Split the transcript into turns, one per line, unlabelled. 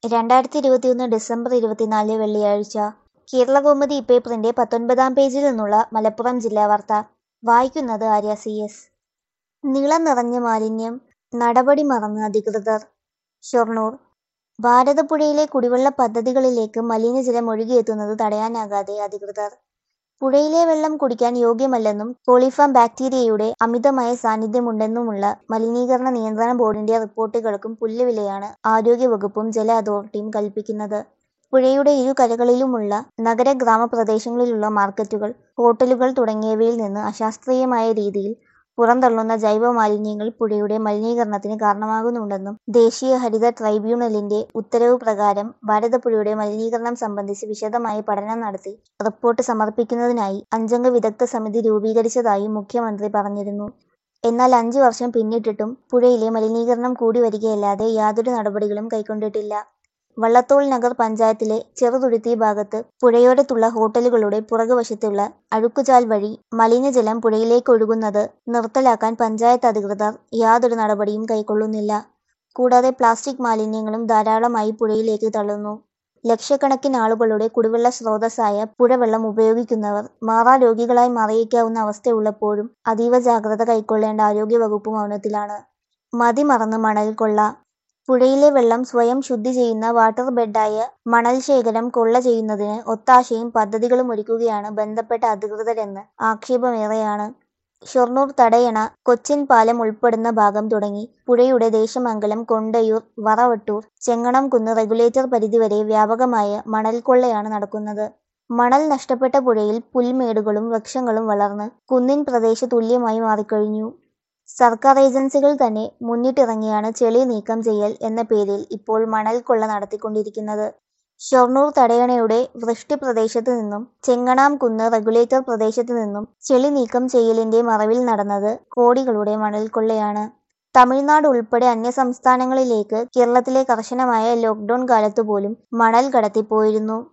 രണ്ടായിരത്തി ഇരുപത്തിയൊന്ന് ഡിസംബർ ഇരുപത്തിനാല് വെള്ളിയാഴ്ച കേരളകൗമുദി ഇപ്പേപ്പറിന്റെ പത്തൊൻപതാം പേജിൽ നിന്നുള്ള മലപ്പുറം ജില്ലാ വാർത്ത വായിക്കുന്നത് ആര്യ സി എസ് നിളം നിറഞ്ഞ മാലിന്യം നടപടി മറന്ന് അധികൃതർ ഷൊർണൂർ ഭാരതപ്പുഴയിലെ കുടിവെള്ള പദ്ധതികളിലേക്ക് മലിനജലം ഒഴുകിയെത്തുന്നത് തടയാനാകാതെ അധികൃതർ പുഴയിലെ വെള്ളം കുടിക്കാൻ യോഗ്യമല്ലെന്നും കോളിഫാം ബാക്ടീരിയയുടെ അമിതമായ സാന്നിധ്യമുണ്ടെന്നുമുള്ള മലിനീകരണ നിയന്ത്രണ ബോർഡിന്റെ റിപ്പോർട്ടുകൾക്കും പുല്ലുവിലയാണ് ആരോഗ്യവകുപ്പും ജല അതോറിറ്റിയും കൽപ്പിക്കുന്നത് പുഴയുടെ ഇരു കരകളിലുമുള്ള നഗര ഗ്രാമപ്രദേശങ്ങളിലുള്ള മാർക്കറ്റുകൾ ഹോട്ടലുകൾ തുടങ്ങിയവയിൽ നിന്ന് അശാസ്ത്രീയമായ രീതിയിൽ പുറന്തള്ളുന്ന ജൈവ മാലിന്യങ്ങൾ പുഴയുടെ മലിനീകരണത്തിന് കാരണമാകുന്നുണ്ടെന്നും ദേശീയ ഹരിത ട്രൈബ്യൂണലിന്റെ ഉത്തരവ് പ്രകാരം ഭാരതപ്പുഴയുടെ മലിനീകരണം സംബന്ധിച്ച് വിശദമായ പഠനം നടത്തി റിപ്പോർട്ട് സമർപ്പിക്കുന്നതിനായി അഞ്ചംഗ വിദഗ്ധ സമിതി രൂപീകരിച്ചതായും മുഖ്യമന്ത്രി പറഞ്ഞിരുന്നു എന്നാൽ അഞ്ചു വർഷം പിന്നിട്ടിട്ടും പുഴയിലെ മലിനീകരണം കൂടി വരികയല്ലാതെ യാതൊരു നടപടികളും കൈക്കൊണ്ടിട്ടില്ല വള്ളത്തോൾ നഗർ പഞ്ചായത്തിലെ ചെറുതുരുത്തി ഭാഗത്ത് പുഴയോരത്തുള്ള ഹോട്ടലുകളുടെ പുറകുവശത്തുള്ള അഴുക്കുചാൽ വഴി മലിനജലം പുഴയിലേക്ക് ഒഴുകുന്നത് നിർത്തലാക്കാൻ പഞ്ചായത്ത് അധികൃതർ യാതൊരു നടപടിയും കൈക്കൊള്ളുന്നില്ല കൂടാതെ പ്ലാസ്റ്റിക് മാലിന്യങ്ങളും ധാരാളമായി പുഴയിലേക്ക് തള്ളുന്നു ലക്ഷക്കണക്കിന് ആളുകളുടെ കുടിവെള്ള സ്രോതസ്സായ പുഴവെള്ളം ഉപയോഗിക്കുന്നവർ മാറാരോഗികളായി മാറിയേക്കാവുന്ന അവസ്ഥയുള്ളപ്പോഴും അതീവ ജാഗ്രത കൈക്കൊള്ളേണ്ട ആരോഗ്യവകുപ്പ് മൗനത്തിലാണ് മതിമറന്ന് മണൽ കൊള്ള പുഴയിലെ വെള്ളം സ്വയം ശുദ്ധി ചെയ്യുന്ന വാട്ടർ ബെഡായ മണൽ ശേഖരം കൊള്ള ചെയ്യുന്നതിന് ഒത്താശയും പദ്ധതികളും ഒരുക്കുകയാണ് ബന്ധപ്പെട്ട അധികൃതരെന്ന് ആക്ഷേപമേറെയാണ് ഷൊർണൂർ തടയണ കൊച്ചിൻ പാലം ഉൾപ്പെടുന്ന ഭാഗം തുടങ്ങി പുഴയുടെ ദേശമംഗലം കൊണ്ടയൂർ വറവട്ടൂർ ചെങ്ങണംകുന്ന് റെഗുലേറ്റർ പരിധിവരെ വ്യാപകമായ മണൽ കൊള്ളയാണ് നടക്കുന്നത് മണൽ നഷ്ടപ്പെട്ട പുഴയിൽ പുൽമേടുകളും വൃക്ഷങ്ങളും വളർന്ന് കുന്നിൻ പ്രദേശ തുല്യമായി മാറിക്കഴിഞ്ഞു സർക്കാർ ഏജൻസികൾ തന്നെ മുന്നിട്ടിറങ്ങിയാണ് ചെളി നീക്കം ചെയ്യൽ എന്ന പേരിൽ ഇപ്പോൾ മണൽ കൊള്ള നടത്തിക്കൊണ്ടിരിക്കുന്നത് ഷൊർണൂർ തടയണയുടെ വൃഷ്ടി പ്രദേശത്ത് നിന്നും ചെങ്ങണാം കുന്ന് റെഗുലേറ്റർ പ്രദേശത്ത് നിന്നും ചെളി നീക്കം ചെയ്യലിന്റെ മറവിൽ നടന്നത് കോടികളുടെ മണൽ കൊള്ളയാണ് തമിഴ്നാട് ഉൾപ്പെടെ അന്യസംസ്ഥാനങ്ങളിലേക്ക് കേരളത്തിലെ കർശനമായ ലോക്ക്ഡൌൺ കാലത്ത് പോലും മണൽ കടത്തിപ്പോയിരുന്നു